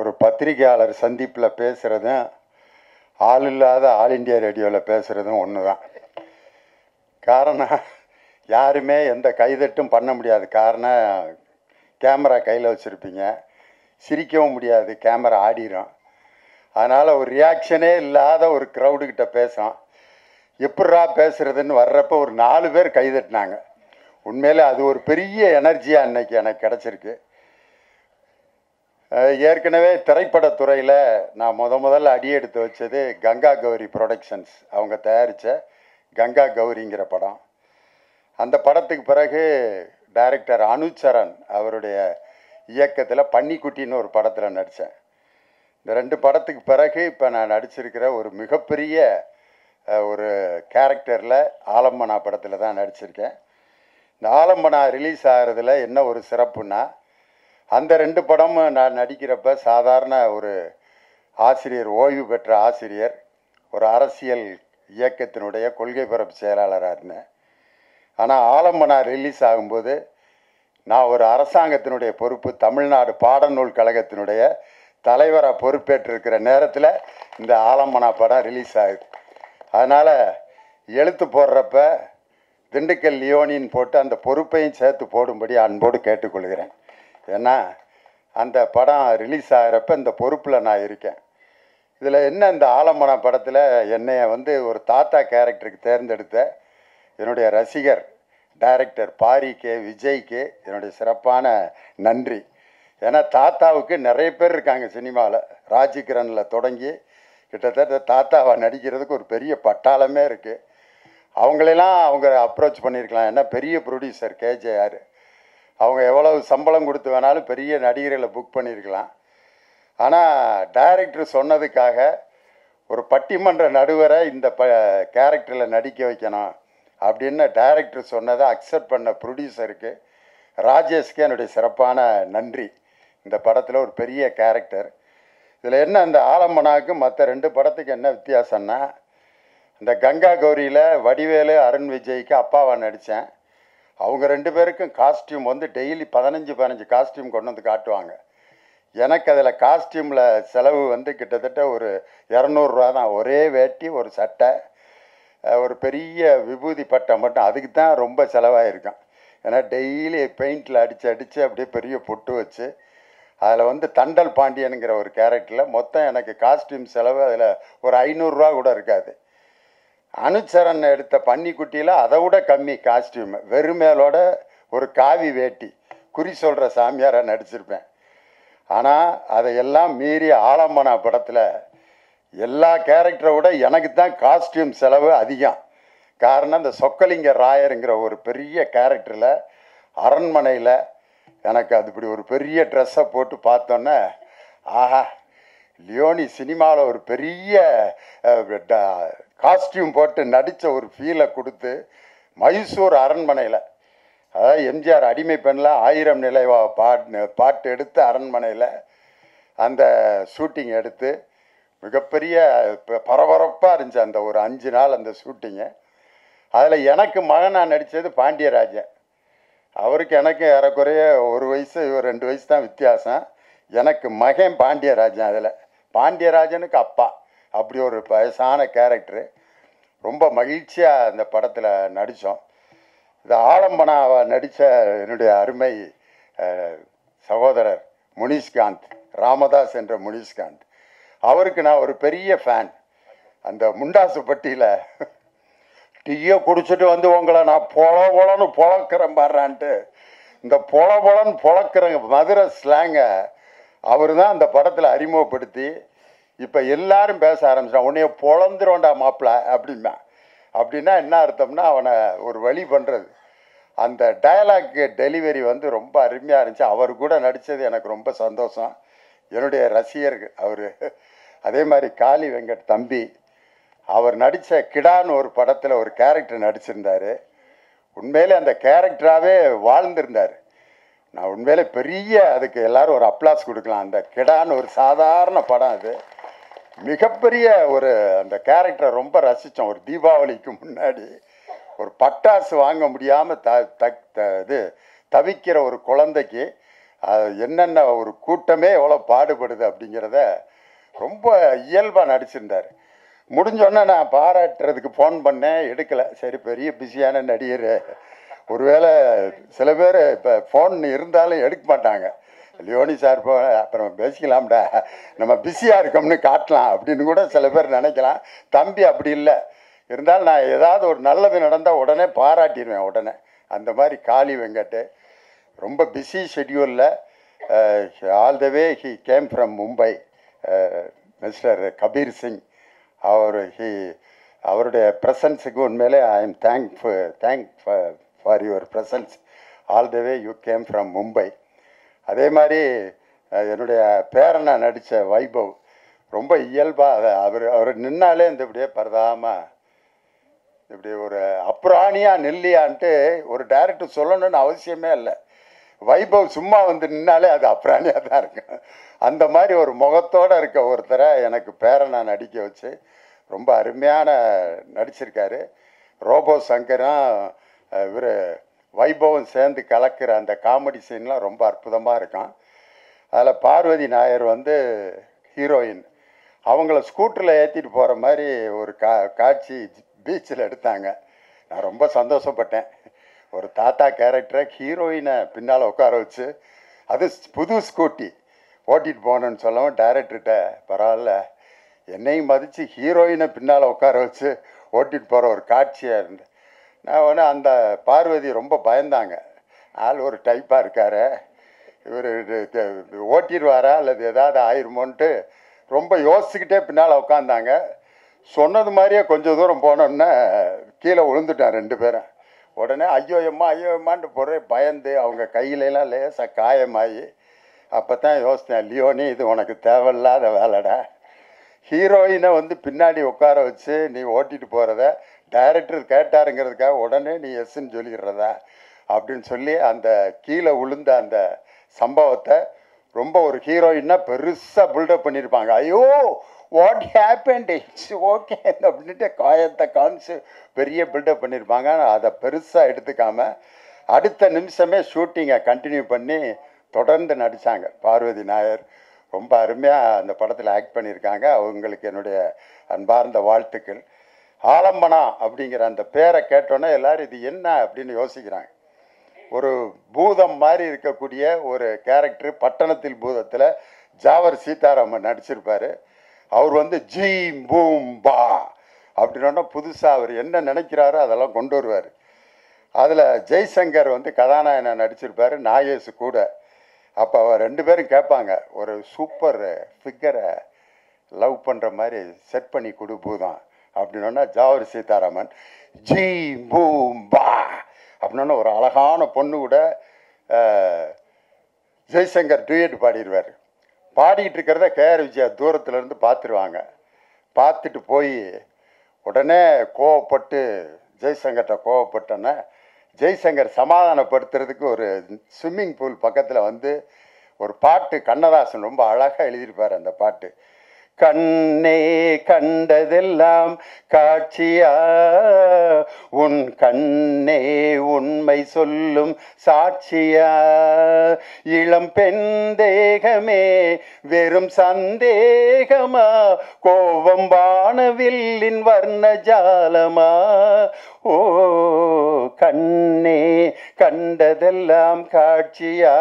ஒரு பத்திரிகையாளர் சந்திப்பில் பேசுகிறதும் ஆள் இல்லாத ஆல் இண்டியா ரேடியோவில் பேசுகிறதும் ஒன்று தான் காரணம் யாருமே எந்த கைதட்டும் பண்ண முடியாது காரணம் கேமரா கையில் வச்சுருப்பீங்க சிரிக்கவும் முடியாது கேமரா ஆடிரும் அதனால் ஒரு ரியாக்ஷனே இல்லாத ஒரு க்ரௌடுக்கிட்ட பேசும் எப்பட்றா பேசுகிறதுன்னு வர்றப்போ ஒரு நாலு பேர் கைதட்டினாங்க உண்மையிலே அது ஒரு பெரிய எனர்ஜியாக இன்னைக்கு எனக்கு கிடச்சிருக்கு அஹ் ஏற்கனவே திரைப்படத்துறையில் நான் முத முதல்ல அடியெடுத்து வச்சது கங்கா கௌரி ப்ரொடக்ஷன்ஸ் அவங்க தயாரித்த கங்கா கௌரிங்கிற படம் அந்த படத்துக்கு பிறகு டைரக்டர் அனுச்சரன் அவருடைய இயக்கத்தில் பன்னிக்குட்டின்னு ஒரு படத்தில் நடித்தேன் இந்த ரெண்டு படத்துக்கு பிறகு இப்போ நான் நடிச்சிருக்கிற ஒரு மிகப்பெரிய அஹ், ஒரு கேரக்டரில் ஆலம்பனா படத்தில் தான் நடிச்சிருக்கேன் இந்த ஆலம்பனா ரிலீஸ் ஆகிறதுல என்ன ஒரு சிறப்புன்னா அந்த ரெண்டு படமும் நான் நடிக்கிறப்ப சாதாரண ஒரு ஆசிரியர் ஓய்வு பெற்ற ஆசிரியர் ஒரு அரசியல் இயக்கத்தினுடைய கொள்கை பரப்பு செயலாளராக இருந்தேன் ஆனால் ஆலம்பனா ரிலீஸ் ஆகும்போது நான் ஒரு அரசாங்கத்தினுடைய பொறுப்பு தமிழ்நாடு பாடநூல் கழகத்தினுடைய தலைவராக பொறுப்பேற்றிருக்கிற நேரத்தில் இந்த ஆலம்பனா படம் ரிலீஸ் ஆகுது அதனால் எழுத்து போடுறப்ப திண்டுக்கல் லியோனின்னு போட்டு அந்த பொறுப்பையும் சேர்த்து போடும்படி அன்போடு கேட்டுக்கொள்கிறேன் ஏன்னா அந்த படம் ரிலீஸ் ஆகிறப்ப இந்த பொறுப்பில் நான் இருக்கேன் இதில் என்ன இந்த ஆலம்பனா படத்தில் என்னைய வந்து ஒரு தாத்தா கேரக்டருக்கு தேர்ந்தெடுத்த என்னுடைய ரசிகர் டைரக்டர் பாரி கே விஜய்க்கு என்னுடைய சிறப்பான நன்றி ஏன்னா தாத்தாவுக்கு நிறைய பேர் இருக்காங்க சினிமாவில் ராஜிகிரனில் தொடங்கி கிட்டத்தட்ட தாத்தாவை நடிக்கிறதுக்கு ஒரு பெரிய பட்டாளமே இருக்குது அவங்களெல்லாம் அவங்க அப்ரோச் பண்ணியிருக்கலாம் ஏன்னா பெரிய ப்ரொடியூசர் கேஜேஆர் அவங்க எவ்வளவு சம்பளம் கொடுத்து வேணாலும் பெரிய நடிகர்களை புக் பண்ணியிருக்கலாம் ஆனால் டைரக்டர் சொன்னதுக்காக ஒரு பட்டிமன்ற நடுவரை இந்த ப கேரக்டரில் நடிக்க வைக்கணும் அப்படின்னு டைரக்டர் சொன்னதை அக்செப்ட் பண்ண ப்ரொடியூசருக்கு ராஜேஷ்க்கு என்னுடைய சிறப்பான நன்றி இந்த படத்தில் ஒரு பெரிய கேரக்டர் இதில் என்ன இந்த ஆலம்பனாவுக்கு மற்ற ரெண்டு படத்துக்கு என்ன வித்தியாசம்னா இந்த கங்கா கௌரியில் வடிவேலு அருண் விஜய்க்கு அப்பாவா நடித்தேன் அவங்க ரெண்டு பேருக்கும் காஸ்டியூம் வந்து டெய்லி பதினஞ்சு பதினஞ்சு காஸ்டியூம் கொண்டு வந்து காட்டுவாங்க எனக்கு அதில் காஸ்டியூமில் செலவு வந்து கிட்டத்தட்ட ஒரு இரநூறுவா தான் ஒரே வேட்டி ஒரு சட்டை அஹ், ஒரு பெரிய விபூதி பட்டை மட்டும் அதுக்கு தான் ரொம்ப செலவாயிருக்கும் ஏன்னா டெய்லி பெயிண்டில் அடித்து அடித்து அப்படியே பெரிய பொட்டு வச்சு அதில் வந்து தண்டல் பாண்டியனுங்கிற ஒரு கேரக்டரில் மொத்தம் எனக்கு காஸ்டியூம் செலவு அதில் ஒரு ஐநூறுரூவா கூட இருக்காது அனுச்சரன் எடுத்த பன்னிக்குட்டியில் அதை விட கம்மி காஸ்டியூம் வெறுமேலோட ஒரு காவி வேட்டி குறி சொல்கிற சாமியாராக நடிச்சிருப்பேன் ஆனால் அதையெல்லாம் மீறி ஆலம்பனா படத்தில் எல்லா கேரக்டரை விட எனக்கு தான் காஸ்டியூம் செலவு அதிகம் காரணம் இந்த சொக்கலிங்க ராயருங்கிற ஒரு பெரிய கேரக்டரில் அரண்மனையில் எனக்கு அது இப்படி ஒரு பெரிய ட்ரெஸ்ஸை போட்டு பார்த்தோன்னே ஆஹா லியோனி சினிமாவில் ஒரு பெரிய காஸ்டியூம் போட்டு நடித்த ஒரு ஃபீலை கொடுத்து மைசூர் அரண்மனையில் அதாவது எம்ஜிஆர் அடிமை பெண்ணில் ஆயிரம் நிலைவா பாட்டு பாட்டு எடுத்து அரண்மனையில் அந்த ஷூட்டிங் எடுத்து மிகப்பெரிய ப- பரபரப்பாக இருந்துச்சு அந்த ஒரு அஞ்சு நாள் அந்த ஷூட்டிங்கு அதில் எனக்கு மகனாக நடித்தது பாண்டியராஜன் அவருக்கு எனக்கு ஏறக்குறைய ஒரு வயசு ஒரு ரெண்டு வயசு தான் வித்தியாசம் எனக்கு மகன் பாண்டியராஜன் அதில் பாண்டியராஜனுக்கு அப்பா அப்படி ஒரு வயசான கேரக்டரு ரொம்ப மகிழ்ச்சியாக அந்த படத்தில் நடித்தோம் இந்த ஆலம்பனாவை நடித்த என்னுடைய அருமை அஹ், சகோதரர் முனிஷ்காந்த் ராமதாஸ் என்ற முனிஷ்காந்த் அவருக்கு நான் ஒரு பெரிய ஃபேன் அந்த முண்டாசுப்பட்டியில் டீயை குடிச்சிட்டு வந்து உங்களை நான் பொல பொலன்னு பொழக்கிறேன் பாடுறான்ட்டு இந்த பொல பொலன்னு பொழக்கிற மதுரை ஸ்லாங்கை அவர் தான் அந்த படத்தில் அறிமுகப்படுத்தி இப்போ எல்லாரும் பேச ஆரம்பிச்சிட்டான் உன்னைய பொழந்துருவோண்டா மாப்பிள்ள அப்படிம்பா அப்படின்னா என்ன அர்த்தம்னா அவனை ஒரு வழி பண்ணுறது அந்த டயலாக் டெலிவரி வந்து ரொம்ப அருமையாக இருந்துச்சு அவர் கூட நடித்தது எனக்கு ரொம்ப சந்தோஷம் என்னுடைய ரசிகர் அவர் அதே மாதிரி காளி வெங்கட் தம்பி அவர் நடித்த கிடான்னு ஒரு படத்தில் ஒரு கேரக்டர் நடிச்சிருந்தாரு உண்மையிலே அந்த கேரக்டராகவே வாழ்ந்திருந்தார் நான் உண்மையிலே பெரிய அதுக்கு எல்லாரும் ஒரு அப்ளாஸ் கொடுக்கலாம் அந்த கிடான்னு ஒரு சாதாரண படம் அது மிகப்பெரிய ஒரு அந்த கேரக்டரை ரொம்ப ரசித்தோம் ஒரு தீபாவளிக்கு முன்னாடி ஒரு பட்டாசு வாங்க முடியாமல் த த த- இது தவிக்கிற ஒரு குழந்தைக்கு அது என்னென்ன ஒரு கூட்டமே எவ்வளோ பாடுபடுது அப்படிங்கிறத ரொம்ப இயல்பாக நடிச்சிருந்தார் முடிஞ்சோடனே நான் பாராட்டுறதுக்கு ஃபோன் பண்ணேன் எடுக்கலை சரி பெரிய பிஸியான நடிகர் ஒருவேளை சில பேர் இப்போ ஃபோன் இருந்தாலும் எடுக்க மாட்டாங்க லியோனி சார் போ அப்புறம் பேசிக்கலாம்டா நம்ம பிஸியாக இருக்கோம்னு காட்டலாம் அப்படின்னு கூட சில பேர் நினைக்கலாம் தம்பி அப்படி இல்லை இருந்தாலும் நான் ஏதாவது ஒரு நல்லது நடந்தால் உடனே பாராட்டிடுவேன் உடனே அந்த மாதிரி காளி வெங்கட்டு ரொம்ப பிஸி ஷெட்யூலில் all the way he came from Mumbai mister Kabir Singh அவர் ஹி அவருடைய ப்ரெசன்ஸுக்கு உண்மையிலே I am thank thank for your presence all the way you came from Mumbai அதே மாதிரி அஹ், என்னுடைய பேரனை நடித்த வைபவ் ரொம்ப இயல்பாக அவர் அவர் நின்னாலே இந்த இப்படியே பரதாமல் இப்படி ஒரு அப்புறாணியா நெல்லியான்ட்டு ஒரு டேரக்டர் சொல்லணும்னு அவசியமே இல்லை வைபவ் சும்மா வந்து நின்னாலே அது அப்புறாணியாக தான் இருக்கும் அந்த மாதிரி ஒரு முகத்தோடு இருக்க ஒருத்தரை எனக்கு பேரனை நடிக்க வச்சு ரொம்ப அருமையான நடிச்சிருக்காரு ரோபோ சங்கரும் இவர் வைபவும் சேர்ந்து கலக்கிற அந்த காமெடி சீன்லாம் ரொம்ப அற்புதமாக இருக்கும் அதில் பார்வதி நாயர் வந்து ஹீரோயின் அவங்கள ஸ்கூட்டரில் ஏற்றிட்டு போகிற மாதிரி ஒரு கா காட்சி பீச்சில் எடுத்தாங்க நான் ரொம்ப சந்தோஷப்பட்டேன் ஒரு தாத்தா கேரக்டரை ஹீரோயினை பின்னால் உட்கார வச்சு அது புது ஸ்கூட்டி ஓட்டிட்டு போகணுன்னு சொல்லவும் டைரக்டர்கிட்ட பரவாயில்ல என்னையும் மதித்து ஹீரோயினை பின்னால் உட்கார வச்சு ஓட்டிட்டு போகிற ஒரு காட்சியாக இருந்தது நான் உடனே அந்த பார்வதி ரொம்ப பயந்தாங்க ஆள் ஒரு டைப்பாக இருக்காரு இவர் ஓட்டிடுவாரா அல்லது ஏதாவது ஆயிருமோன்ட்டு ரொம்ப யோசிச்சுக்கிட்டே பின்னால் உட்காந்தாங்க சொன்னது மாதிரியே கொஞ்சம் தூரம் போனோன்னே கீழே விழுந்துட்டான் ரெண்டு பேரும் உடனே ஐயோ அம்மா ஐயோ அம்மான்ட்டு போகிற பயந்து அவங்க கையிலலாம் லேசாக காயமாகி அப்போ தான் யோசித்தேன் லியோனி இது உனக்கு தேவையில்லாத வேலைடா ஹீரோயினை வந்து பின்னாடி உட்கார வச்சு நீ ஓட்டிட்டு போகிறத டைரக்டர் கேட்டாருங்கிறதுக்காக உடனே நீ எஸ்ன்னு சொல்லிடுறதா அப்படின்னு சொல்லி அந்த கீழே விழுந்த அந்த சம்பவத்தை ரொம்ப ஒரு ஹீரோயின்னா பெருசாக பில்டப் பண்ணியிருப்பாங்க ஐயோ வாட் ஹேப்பன் இட்ஸ் ஓகே அப்படின்ட்டு காயத்தை காமிச்சு பெரிய பில்டப் பண்ணியிருப்பாங்க ஆனா அதை பெருசாக எடுத்துக்காம அடுத்த நிமிஷமே ஷூட்டிங்கை கண்டினியூ பண்ணி தொடர்ந்து நடித்தாங்க பார்வதி நாயர் ரொம்ப அருமையாக அந்த படத்தில் ஆக்ட் பண்ணியிருக்காங்க அவங்களுக்கு என்னுடைய அன்பார்ந்த வாழ்த்துக்கள் ஆலம்பனா அப்படிங்கிற அந்த பேரை கேட்டோன்னே எல்லாரும் இது என்ன அப்படின்னு யோசிக்கிறாங்க ஒரு பூதம் மாதிரி இருக்கக்கூடிய ஒரு கேரக்டர் பட்டணத்தில் பூதத்தில் ஜாவர் சீதாராமன் நடிச்சிருப்பாரு அவர் வந்து ஜீம் பூம் பா அப்படின்னா புதுசாக அவர் என்ன நினைக்கிறாரோ அதெல்லாம் கொண்டு வருவார் அதில் ஜெய்சங்கர் வந்து கதாநாயகனை நடிச்சிருப்பாரு நாகேஷ் கூட அப்போ அவர் ரெண்டு பேரும் கேட்பாங்க ஒரு சூப்பர் ஃபிகரை லவ் பண்ணுற மாதிரி செட் பண்ணி கொடு பூதம் அப்படின்னா ஜாவர் சீதாராமன் ஜீ பூம் பா அப்படின்னா ஒரு அழகான பொண்ணு கூட அஹ், ஜெய்சங்கர் டூயட் பாடிடுவார் பாடிட்டு இருக்கிறத கேஆர் விஜயா தூரத்துல இருந்து பார்த்துருவாங்க பார்த்துட்டு போய் உடனே கோவப்பட்டு ஜெய்சங்கர்கிட்ட கோவப்பட்டோன்னே ஜெய்சங்கர் சமாதானப்படுத்துறதுக்கு ஒரு ஸ்விம்மிங் பூல் பக்கத்தில் வந்து ஒரு பாட்டு கண்ணதாசன் ரொம்ப அழகாக எழுதியிருப்பார் அந்த பாட்டு கண்ணே கண்டதெல்லாம் காட்சியா உன் கண்ணே உண்மை சொல்லும் சாட்சியா இளம் பெண் தேகமே வெறும் சந்தேகமா கோபம் வானவில்லின் வர்ண ஜாலமா ஓ கண்ணே கண்டதெல்லாம் காட்சியா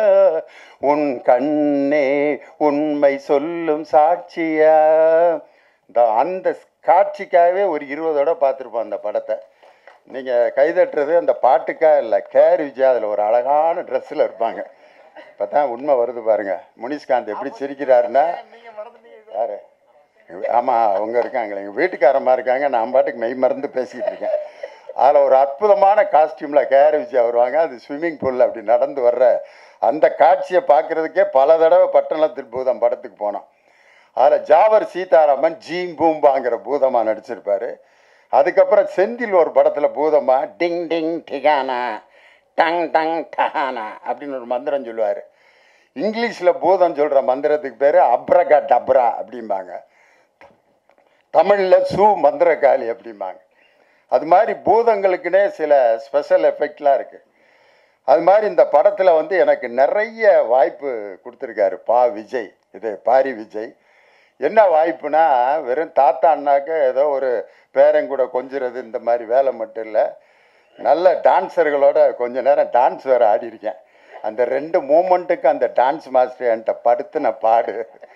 உன் கண்ணே உண்மை சொல்லும் சாட்சியா இந்த அந்த காட்சிக்காகவே ஒரு இருபது தடவை பார்த்துருப்போம் அந்த படத்தை நீங்கள் கைதட்டுறது அந்த பாட்டுக்காக இல்லை கேர் விஜயா அதில் ஒரு அழகான ட்ரெஸ்ஸில் இருப்பாங்க இப்போ தான் உண்மை வருது பாருங்க முனிஷ்காந்த் எப்படி சிரிக்கிறாருன்னா யாரு ஆமாம் அவங்க இருக்காங்களே எங்கள் வீட்டுக்காரமாக இருக்காங்க நான் பாட்டுக்கு மெய் மறந்து பேசிக்கிட்டு இருக்கேன் அதில் ஒரு அற்புதமான காஸ்டியூமில் கேர் விஜயா வருவாங்க அது ஸ்விம்மிங் பூலில் அப்படி நடந்து வர்ற அந்த காட்சியை பார்க்குறதுக்கே பல தடவை பட்டணத்தில் பூதம் படத்துக்கு போனோம் அதில் ஜாவர் சீதாராமன் ஜீம் பூம்பாங்கிற பூதமாக நடிச்சிருப்பாரு அதுக்கப்புறம் செந்தில் ஒரு படத்தில் பூதமா டிங் டிங் டிகானா டங் டங் டஹானா அப்படின்னு ஒரு மந்திரம் சொல்லுவார் இங்கிலீஷில் பூதம் சொல்கிற மந்திரத்துக்கு பேர் அப்ரகா டப்ரா அப்படிம்பாங்க தமிழில் சு மந்திரகாளி அப்படிம்பாங்க அது மாதிரி பூதங்களுக்குன்னே சில ஸ்பெஷல் எஃபெக்ட்லாம் இருக்குது அது மாதிரி இந்த படத்தில் வந்து எனக்கு நிறைய வாய்ப்பு கொடுத்துருக்காரு பா விஜய் இது பாரி விஜய் என்ன வாய்ப்புனா வெறும் தாத்தா அண்ணாக்க ஏதோ ஒரு பேரங்கூட கொஞ்சுறது இந்த மாதிரி வேலை மட்டும் இல்லை நல்ல டான்ஸர்களோட கொஞ்ச நேரம் டான்ஸ் வேறு ஆடியிருக்கேன் அந்த ரெண்டு மூமெண்ட்டுக்கு அந்த டான்ஸ் மாஸ்டர் என்கிட்ட படுத்துன பாடு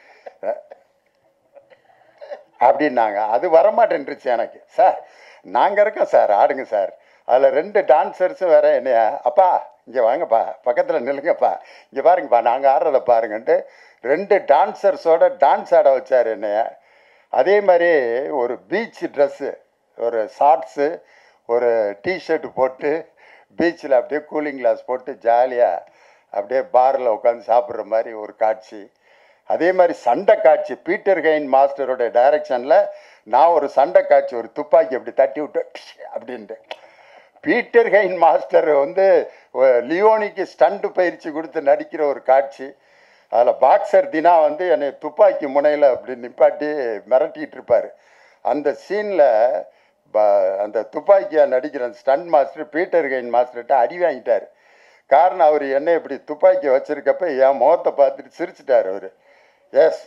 அப்படின்னாங்க அது வரமாட்டேன்ருச்சு எனக்கு சார் நாங்கள் இருக்கோம் சார் ஆடுங்க சார் அதில் ரெண்டு டான்சர்ஸும் வேற என்னையா அப்பா இங்கே வாங்கப்பா பக்கத்தில் நில்லுங்கப்பா இங்கே பாருங்கப்பா நாங்கள் ஆடுறத பாருங்கன்ட்டு ரெண்டு டான்சர்ஸோட டான்ஸ் ஆட வச்சார் என்னைய அதே மாதிரி ஒரு பீச் ட்ரெஸ்ஸு ஒரு ஷார்ட்ஸு ஒரு டிஷர்ட் போட்டு பீச்சில் அப்படியே கூலிங் கிளாஸ் போட்டு ஜாலியாக அப்படியே பாரில் உட்காந்து சாப்பிட்ற மாதிரி ஒரு காட்சி அதே மாதிரி சண்டை காட்சி பீட்டர் ஹெயின் மாஸ்டரோட டைரக்ஷனில் நான் ஒரு சண்டை காட்சி ஒரு துப்பாக்கி அப்படி தட்டி விட்டு டிஷ் அப்படின்ட்டு பீட்டர் ஹெயின் மாஸ்டர் வந்து அஹ், லியோனிக்கு ஸ்டண்ட் பயிற்சி கொடுத்து நடிக்கிற ஒரு காட்சி அதில் பாக்ஸர் தினா வந்து என்னை துப்பாக்கி முனையில் அப்படி நிப்பாட்டி மிரட்டிட்டு இருப்பார் அந்த சீனில் அந்த துப்பாக்கியாக நடிக்கிற ஸ்டண்ட் மாஸ்டர் பீட்டர் ஹெயின் மாஸ்டர்கிட்ட அடி வாங்கிட்டார் காரணம் அவர் என்னை இப்படி துப்பாக்கி வச்சிருக்கப்ப என் முகத்தை பார்த்துட்டு சிரிச்சிட்டார் அவர் எஸ்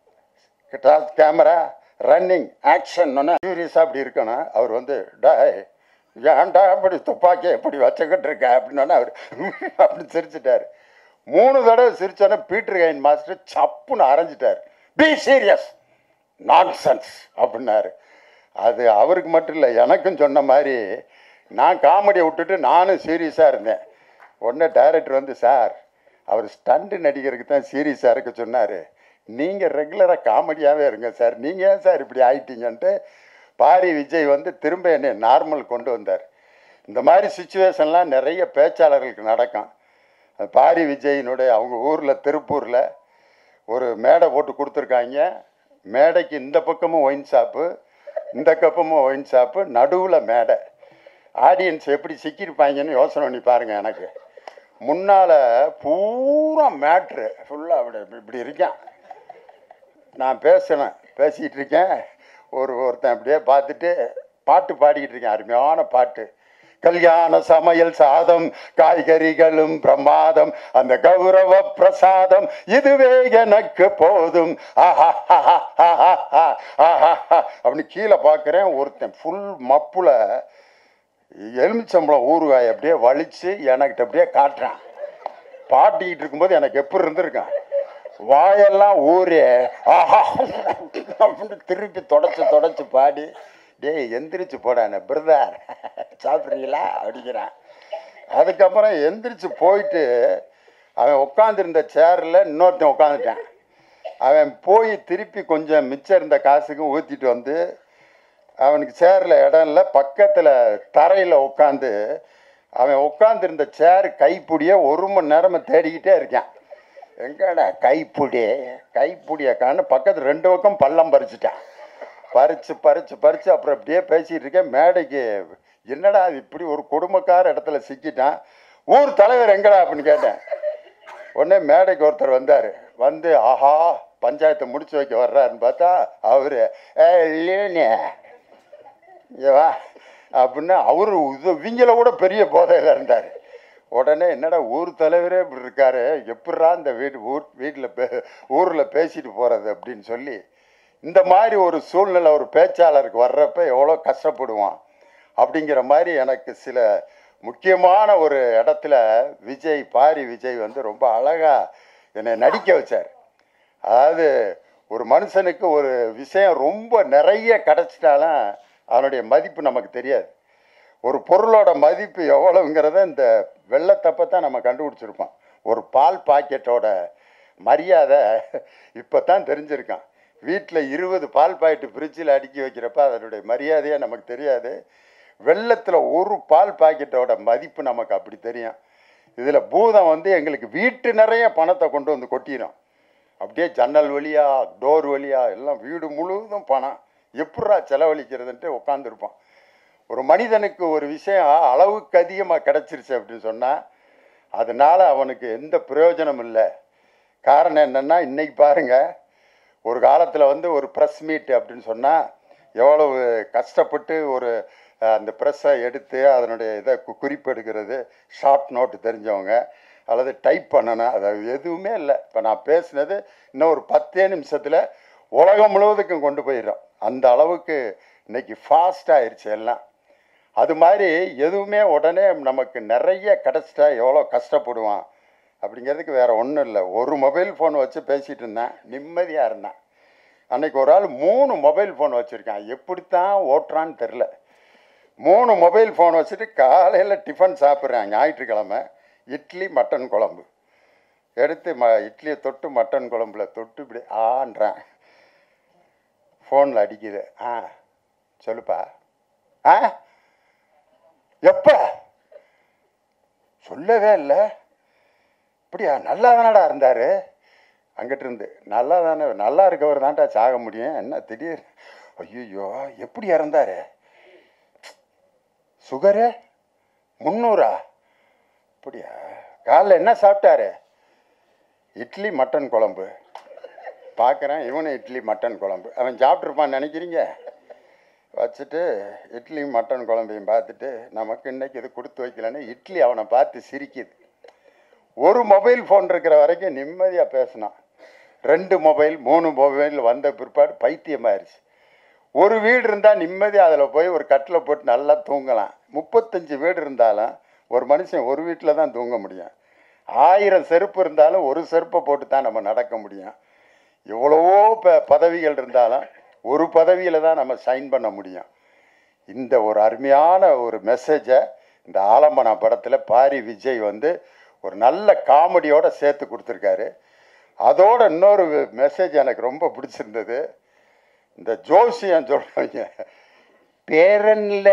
கேமரா ரன்னிங் ஆக்ஷன் சீரியஸாக அப்படி இருக்கணும் அவர் வந்து டாய் ஏன்டா அப்படி துப்பாக்கி எப்படி வச்சுக்கிட்டு இருக்க அப்படின்னோடனே அவர் அப்படி சிரிச்சிட்டார் மூணு தடவை சிரிச்சோன்னே பீட்டர் கைன் மாஸ்டர் சப்புன்னு அரைஞ்சிட்டார் பி சீரியஸ் நான்சென்ஸ் அப்படின்னாரு அது அவருக்கு மட்டும் இல்லை எனக்கும் சொன்ன மாதிரி நான் காமெடியை விட்டுட்டு நானும் சீரியஸாக இருந்தேன் உடனே டைரக்டர் வந்து சார் அவர் ஸ்டண்ட் நடிகருக்கு தான் சீரியஸாக இருக்க சொன்னார் நீங்கள் ரெகுலராக காமெடியாகவே இருங்க சார் நீங்கள் ஏன் சார் இப்படி ஆயிட்டீங்கன்ட்டு பாரி விஜய் வந்து திரும்ப என்னை நார்மல் கொண்டு வந்தார் இந்த மாதிரி சுச்சுவேஷன்லாம் நிறைய பேச்சாளர்களுக்கு நடக்கும் அது பாரி விஜயினுடைய அவங்க ஊரில் திருப்பூரில் ஒரு மேடை போட்டு கொடுத்துருக்காங்க மேடைக்கு இந்த பக்கமும் ஒயின் ஷாப்பு இந்த பக்கமும் ஒயின் ஷாப்பு நடுவில் மேடை ஆடியன்ஸ் எப்படி சிக்கியிருப்பாங்கன்னு யோசனை பண்ணி பாருங்கள் எனக்கு முன்னால் பூரா மேட்ரு ஃபுல்லாக அப்படி இப்படி இருக்கேன் நான் பேசுனேன் பேசிக்கிட்டு இருக்கேன் ஒரு ஒருத்தன் அப்படியே பார்த்துட்டு பாட்டு பாடிக்கிட்டு இருக்கேன் அருமையான பாட்டு கல்யாண சமையல் சாதம் காய்கறிகளும் பிரமாதம் அந்த கௌரவ பிரசாதம் இதுவே எனக்கு போதும் ஆஹா ஆஹா, ஆஹா, ஆஹா, ஆஹா. அப்படின்னு கீழே பார்க்குறேன் ஒருத்தன் ஃபுல் மப்புல எலுமிச்சம்பழம் ஊறுகாய் அப்படியே வலிச்சு எனக்கிட்ட அப்படியே காட்டுறான் பாட்டிக்கிட்டு இருக்கும்போது எனக்கு எப்படி இருந்திருக்கான் வாயெல்லாம் ஊரே ஆஹா அப்படின்னு திருப்பி தொடச்சு தொடச்சு பாடி டேய் எந்திரிச்சு போடான பிரதர் சாப்பிட்றீங்களா அப்படிங்கிறான் அதுக்கப்புறம் எந்திரிச்சு போயிட்டு அவன் உட்காந்துருந்த சேரில் இன்னொருத்தன் உட்காந்துட்டான் அவன் போய் திருப்பி கொஞ்சம் மிச்சம் இருந்த காசுக்கும் ஊற்றிட்டு வந்து அவனுக்கு சேரில் இடம் இல்லை பக்கத்தில் தரையில் உட்காந்து அவன் உட்காந்துருந்த சேர் கைப்பிடிய ஒரு மணி நேரமாக தேடிக்கிட்டே இருக்கான் எங்கடா கைப்பிடி கைப்பிடிய காணு பக்கத்து ரெண்டு பக்கம் பள்ளம் பறிச்சுட்டான் பறிச்சு பறிச்சு பறிச்சு அப்புறம் அப்படியே பேசிகிட்டு இருக்கேன் மேடைக்கு என்னடா இது இப்படி ஒரு குடும்பக்கார இடத்துல சிக்கிட்டான் ஊர் தலைவர் எங்கடா அப்படின்னு கேட்டேன் உடனே மேடைக்கு ஒருத்தர் வந்தார் வந்து ஆஹா பஞ்சாயத்தை முடிச்சு வைக்க வர்றாருன்னு பார்த்தா அவரு ஏ இல்லையே இங்க வா அப்படின்னு அவரு இது இவங்கள கூட பெரிய போதையில் இருந்தார் உடனே என்னடா ஊர் தலைவரே இப்படி இருக்காரு எப்படிரா இந்த வீடு ஊர் வீட்டில் பே ஊரில் பேசிட்டு போகிறது அப்படின்னு சொல்லி இந்த மாதிரி ஒரு சூழ்நிலை ஒரு பேச்சாளருக்கு வர்றப்ப எவ்வளோ கஷ்டப்படுவான் அப்படிங்கிற மாதிரி எனக்கு சில முக்கியமான ஒரு இடத்துல விஜய் பாரி விஜய் வந்து ரொம்ப அழகாக என்னை நடிக்க வச்சார் அதாவது ஒரு மனுஷனுக்கு ஒரு விஷயம் ரொம்ப நிறைய கிடச்சிட்டாலும் அதனுடைய மதிப்பு நமக்கு தெரியாது ஒரு பொருளோட மதிப்பு எவ்வளவுங்கிறத இந்த வெள்ளத்தப்ப தான் நம்ம கண்டுபிடிச்சிருப்போம் ஒரு பால் பாக்கெட்டோட மரியாதை இப்போ தான் தெரிஞ்சிருக்கான் வீட்டில் இருபது பால் பாக்கெட்டு ஃப்ரிட்ஜில் அடுக்கி வைக்கிறப்ப அதனுடைய மரியாதையே நமக்கு தெரியாது வெள்ளத்தில் ஒரு பால் பாக்கெட்டோட மதிப்பு நமக்கு அப்படி தெரியும் இதில் பூதம் வந்து எங்களுக்கு வீட்டு நிறைய பணத்தை கொண்டு வந்து கொட்டிடும் அப்படியே ஜன்னல் வழியா டோர் வழியா எல்லாம் வீடு முழுவதும் பணம் எப்பட்றா செலவழிக்கிறதுன்ட்டு உட்காந்துருப்பான் ஒரு மனிதனுக்கு ஒரு விஷயம் அளவுக்கு அதிகமாக கிடச்சிருச்சு அப்படின்னு சொன்னால் அதனால் அவனுக்கு எந்த பிரயோஜனம் இல்லை காரணம் என்னென்னா இன்னைக்கு பாருங்கள் ஒரு காலத்தில் வந்து ஒரு ப்ரெஸ் மீட் அப்படின்னு சொன்னால் எவ்வளவு கஷ்டப்பட்டு ஒரு அஹ், அந்த ப்ரெஸ்ஸை எடுத்து அதனுடைய இதை கு- குறிப்பெடுக்கிறது ஷார்ட் நோட்டு தெரிஞ்சவங்க அல்லது டைப் பண்ணணும் அது எதுவுமே இல்லை இப்போ நான் பேசுனது இன்னும் ஒரு பத்தே நிமிஷத்தில் உலகம் முழுவதுக்கும் கொண்டு போயிடும் அந்த அளவுக்கு இன்னைக்கு ஃபாஸ்ட் ஆயிடுச்சு எல்லாம் அது மாதிரி எதுவுமே உடனே நமக்கு நிறைய கிடச்சிட்டா எவ்வளோ கஷ்டப்படுவான் அப்படிங்கிறதுக்கு வேற ஒன்றும் இல்லை ஒரு மொபைல் ஃபோன் வச்சு பேசிகிட்டு இருந்தேன் நிம்மதியாக இருந்தேன் அன்னைக்கு ஒரு ஆள் மூணு மொபைல் ஃபோன் வச்சுருக்கான் எப்படித்தான் ஓட்டுறான்னு தெரில மூணு மொபைல் ஃபோன் வச்சுட்டு காலையில் டிஃபன் சாப்பிட்றேன் ஞாயிற்றுக்கிழமை இட்லி மட்டன் குழம்பு எடுத்து ம இட்லியை தொட்டு மட்டன் குழம்புல தொட்டு இப்படி ஆன்றேன் ஃபோனில் அடிக்குது ஆ சொல்லுப்பா ஆ எப்போ சொல்லவே இல்லை அப்படியா நல்லா தானடா இருந்தார் அங்கிட்டு இருந்து நல்லா தானே நல்லா இருக்கவர் தான்டா சாக முடியும் என்ன திடீர் ஐயோ எப்படி இறந்தாரு சுகரு முந்நூறா அப்படியா காலைல என்ன சாப்பிட்டாரு இட்லி மட்டன் குழம்பு பார்க்குறேன் இவனும் இட்லி மட்டன் குழம்பு அவன் சாப்பிட்ருப்பான்னு நினைக்கிறீங்க வச்சுட்டு இட்லி மட்டன் குழம்பையும் பார்த்துட்டு நமக்கு இன்னைக்கு இது கொடுத்து வைக்கலன்னு இட்லி அவனை பார்த்து சிரிக்குது ஒரு மொபைல் ஃபோன் இருக்கிற வரைக்கும் நிம்மதியாக பேசினான் ரெண்டு மொபைல் மூணு மொபைல் வந்த பிற்பாடு பைத்தியமாயிருச்சு ஒரு வீடு இருந்தால் நிம்மதியாக அதில் போய் ஒரு கட்டில் போட்டு நல்லா தூங்கலாம் முப்பத்தஞ்சு வீடு இருந்தாலும் ஒரு மனுஷன் ஒரு வீட்டில் தான் தூங்க முடியும் ஆயிரம் செருப்பு இருந்தாலும் ஒரு செருப்பை போட்டு தான் நம்ம நடக்க முடியும் எவ்வளவோ ப பதவிகள் இருந்தாலும் ஒரு பதவியில் தான் நம்ம சைன் பண்ண முடியும் இந்த ஒரு அருமையான ஒரு மெசேஜை இந்த ஆலம்பனா படத்தில் பாரி விஜய் வந்து ஒரு நல்ல காமெடியோட சேர்த்து கொடுத்துருக்காரு அதோட இன்னொரு மெசேஜ் எனக்கு ரொம்ப பிடிச்சிருந்தது இந்த ஜோசியம் சொல்கிறவங்க பேரன்ல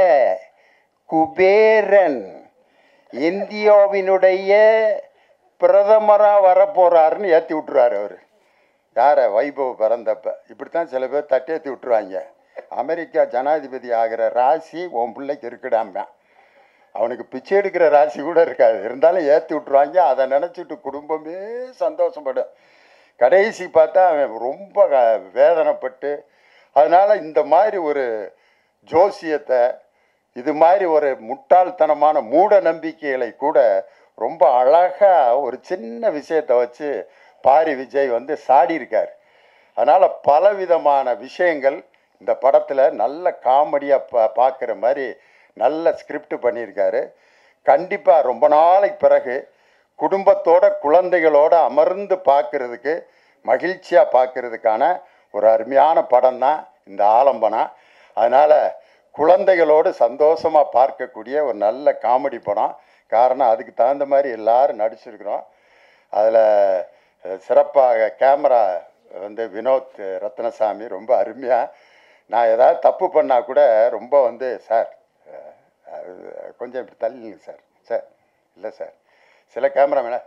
குபேரன் இந்தியாவினுடைய பிரதமராக வரப்போறாருன்னு ஏற்றி விட்டுருவார் அவர் யாரை வைபவ் பிறந்தப்ப இப்படித்தான் சில பேர் தட்டேற்றி விட்டுருவாங்க அமெரிக்கா ஜனாதிபதி ஆகிற ராசி உன் பிள்ளைக்கு இருக்குடாம அவனுக்கு பிச்சை எடுக்கிற ராசி கூட இருக்காது இருந்தாலும் ஏற்றி விட்டுருவாங்க அதை நினச்சிட்டு குடும்பமே சந்தோஷப்படும் கடைசி பார்த்தா அவன் ரொம்ப க- வேதனைப்பட்டு அதனால் இந்த மாதிரி ஒரு ஜோசியத்தை இது மாதிரி ஒரு முட்டாள்தனமான மூட நம்பிக்கைகளை கூட ரொம்ப அழகாக ஒரு சின்ன விஷயத்தை வச்சு பாரி விஜய் வந்து சாடியிருக்கார் அதனால் பலவிதமான விஷயங்கள் இந்த படத்தில் நல்ல காமெடியாக பா பார்க்குற மாதிரி நல்ல ஸ்கிரிப்ட் பண்ணியிருக்காரு கண்டிப்பாக ரொம்ப நாளைக்கு பிறகு குடும்பத்தோட குழந்தைகளோட அமர்ந்து பார்க்கறதுக்கு மகிழ்ச்சியாக பார்க்கறதுக்கான ஒரு அருமையான படம் தான் இந்த ஆலம்பனா அதனால் குழந்தைகளோடு சந்தோஷமாக பார்க்கக்கூடிய ஒரு நல்ல காமெடி படம் காரணம் அதுக்கு தகுந்த மாதிரி எல்லாரும் நடிச்சிருக்கிறோம் அதில் சிறப்பாக கேமரா வந்து வினோத் ரத்னசாமி ரொம்ப அருமையாக நான் ஏதாவது தப்பு பண்ணால் கூட ரொம்ப வந்து சார் அஹ், அது கொஞ்சம் இப்படி தள்ளிங்க சார் சார் இல்லை சார் சில கேமராமேன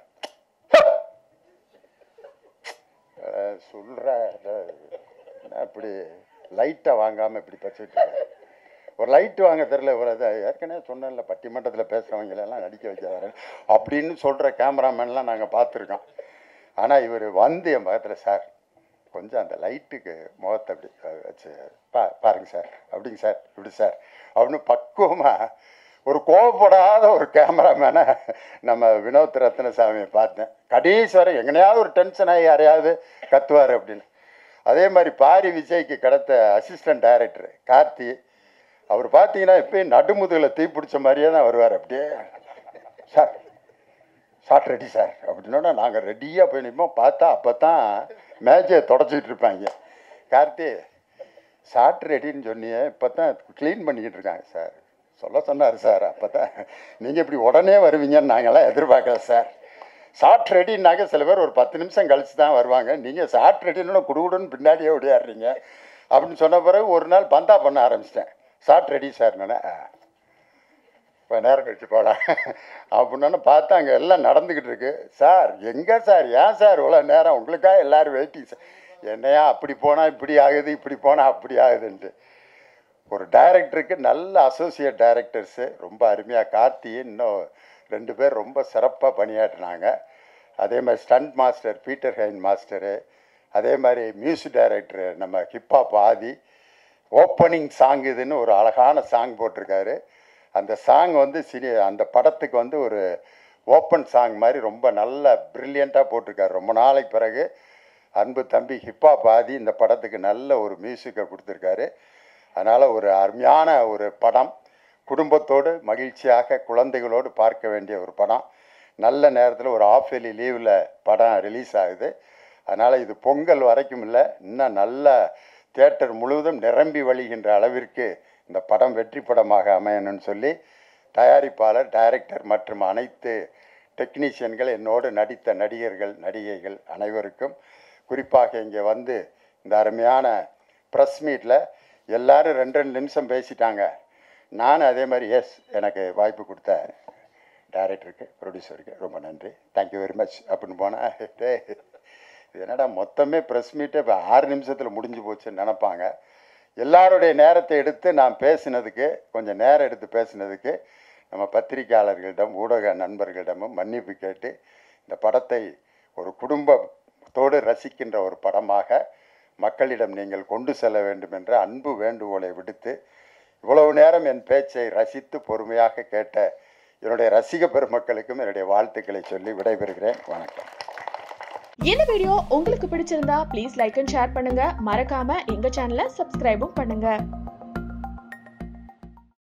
சொல்கிற இப்படி லைட்டை வாங்காமல் இப்படி பச்சிட்டு இருக்காரு. ஒரு லைட்டு வாங்க தெரில ஒரு அதை ஏற்கனவே சொன்னேன்ல பட்டிமன்றத்தில் பேசுகிறவங்களெல்லாம் நடிக்க வைக்கிறாரு அப்படின்னு சொல்கிற கேமராமேன்லாம் நாங்கள் பார்த்துருக்கோம் ஆனால் இவர் வந்து என் பக்கத்தில் சார் கொஞ்சம் அந்த லைட்டுக்கு முகத்தை அப்படி அஹ், வச்சு பா பாருங்க சார் அப்படிங்க சார் இப்படி சார் அப்படின்னு பக்குவமாக ஒரு கோவப்படாத ஒரு கேமராமேனை நம்ம வினோத் ரத்னசாமியை பார்த்தேன் கடைசி வரை எங்கனையாவது ஒரு டென்ஷன் ஆகி யாரையாவது கத்துவார் அப்படின்னு அதே மாதிரி பாரி விஜய்க்கு கிடைத்த அசிஸ்டன்ட் டைரக்டர் கார்த்தி அவர் பார்த்தீங்கன்னா இப்போயும் நடுமுதுகில் தீ பிடிச்ச மாதிரியே தான் வருவார் அப்படியே சார் ஷார்ட் ரெடி சார் அப்படின்னா நாங்கள் ரெடியாக போய் நிற்போம் பார்த்தா அப்போ தான் மேஜை தொடச்சிட்டு இருப்பாங்க கார்த்தி ஷார்ட் ரெடின்னு சொன்னியே இப்போ தான் க்ளீன் பண்ணிக்கிட்டு இருக்காங்க சார் சொல்ல சொன்னார் சார் அப்போ தான் நீங்கள் இப்படி உடனே வருவீங்கன்னு நாங்கள்லாம் எதிர்பார்க்கல சார் ஷார்ட் ரெடின்னாக்க சில பேர் ஒரு பத்து நிமிஷம் கழிச்சு தான் வருவாங்க நீங்கள் ஷார்ட் ரெடின்னு குடுகுடுன்னு பின்னாடியே ஓடியாடுறீங்க அப்படின்னு சொன்ன பிறகு ஒரு நாள் பந்தா பண்ண ஆரம்பிச்சிட்டேன் ஷார்ட் ரெடி சார் நான் இப்போ நேரம் கழிச்சு போகலாம் அப்படின்னு பார்த்தா அங்கே எல்லாம் நடந்துக்கிட்டு இருக்கு சார் எங்கே சார் ஏன் சார் இவ்வளோ நேரம் உங்களுக்காக எல்லாரும் வெயிட்டிங் சார் என்னையா அப்படி போனால் இப்படி ஆகுது இப்படி போனால் அப்படி ஆகுதுன்ட்டு ஒரு டைரக்டருக்கு நல்ல அசோசியேட் டைரக்டர்ஸு ரொம்ப அருமையாக கார்த்தி இன்னும் ரெண்டு பேர் ரொம்ப சிறப்பாக பணியாற்றினாங்க அதே மாதிரி stunt master Peter Hein master அதே மாதிரி மியூசிக் டைரக்டரு நம்ம ஹிப்ஹாப் ஆதி ஓப்பனிங் சாங் இதுன்னு ஒரு அழகான சாங் போட்டிருக்காரு அந்த சாங் வந்து சினி அந்த படத்துக்கு வந்து ஒரு ஓப்பன் சாங் மாதிரி ரொம்ப நல்ல ப்ரில்லியண்ட்டாக போட்டிருக்காரு ரொம்ப நாளைக்கு பிறகு அன்பு தம்பி ஹிப்ஹாப் ஆதி இந்த படத்துக்கு நல்ல ஒரு மியூசிக்கை கொடுத்துருக்காரு அதனால் ஒரு அருமையான ஒரு படம் குடும்பத்தோடு மகிழ்ச்சியாக குழந்தைகளோடு பார்க்க வேண்டிய ஒரு படம் நல்ல நேரத்தில் ஒரு ஆஃப் எலி லீவில் படம் ரிலீஸ் ஆகுது அதனால் இது பொங்கல் வரைக்கும் இல்லை இன்னும் நல்ல தியேட்டர் முழுவதும் நிரம்பி வழிகின்ற அளவிற்கு இந்த படம் வெற்றி படமாக அமையணும்னு சொல்லி தயாரிப்பாளர் டைரக்டர் மற்றும் அனைத்து டெக்னீஷியன்கள் என்னோடு நடித்த நடிகர்கள் நடிகைகள் அனைவருக்கும் குறிப்பாக இங்கே வந்து இந்த அருமையான ப்ரெஸ் மீட்டில் எல்லாரும் ரெண்டு ரெண்டு நிமிஷம் பேசிட்டாங்க நான் அதே மாதிரி எஸ் எனக்கு வாய்ப்பு கொடுத்த டைரக்டருக்கு ப்ரொடியூசருக்கு ரொம்ப நன்றி தேங்க்யூ வெரி மச் அப்படின்னு போனால் டேய் இது என்னடா மொத்தமே ப்ரெஸ் மீட்டே இப்போ ஆறு நிமிஷத்தில் முடிஞ்சு போச்சுன்னு நினப்பாங்க எல்லாருடைய நேரத்தை எடுத்து நான் பேசினதுக்கு கொஞ்சம் நேரம் எடுத்து பேசினதுக்கு நம்ம பத்திரிகையாளர்களிடம் ஊடக நண்பர்களிடமும் மன்னிப்பு கேட்டு இந்த படத்தை ஒரு குடும்பத்தோடு ரசிக்கின்ற ஒரு படமாக மக்களிடம் நீங்கள் கொண்டு செல்ல வேண்டும் என்ற அன்பு வேண்டுகோளை விடுத்து இவ்வளவு நேரம் என் பேச்சை ரசித்து பொறுமையாக கேட்ட என்னுடைய ரசிக பெருமக்களுக்கும் என்னுடைய வாழ்த்துக்களை சொல்லி விடைபெறுகிறேன் வணக்கம் இந்த வீடியோ உங்களுக்கு பிடிச்சிருந்தா ப்ளீஸ் லைக் அண்ட் ஷேர் பண்ணுங்க மறக்காம எங்க சேனலை சப்ஸ்கிரைபும் பண்ணுங்க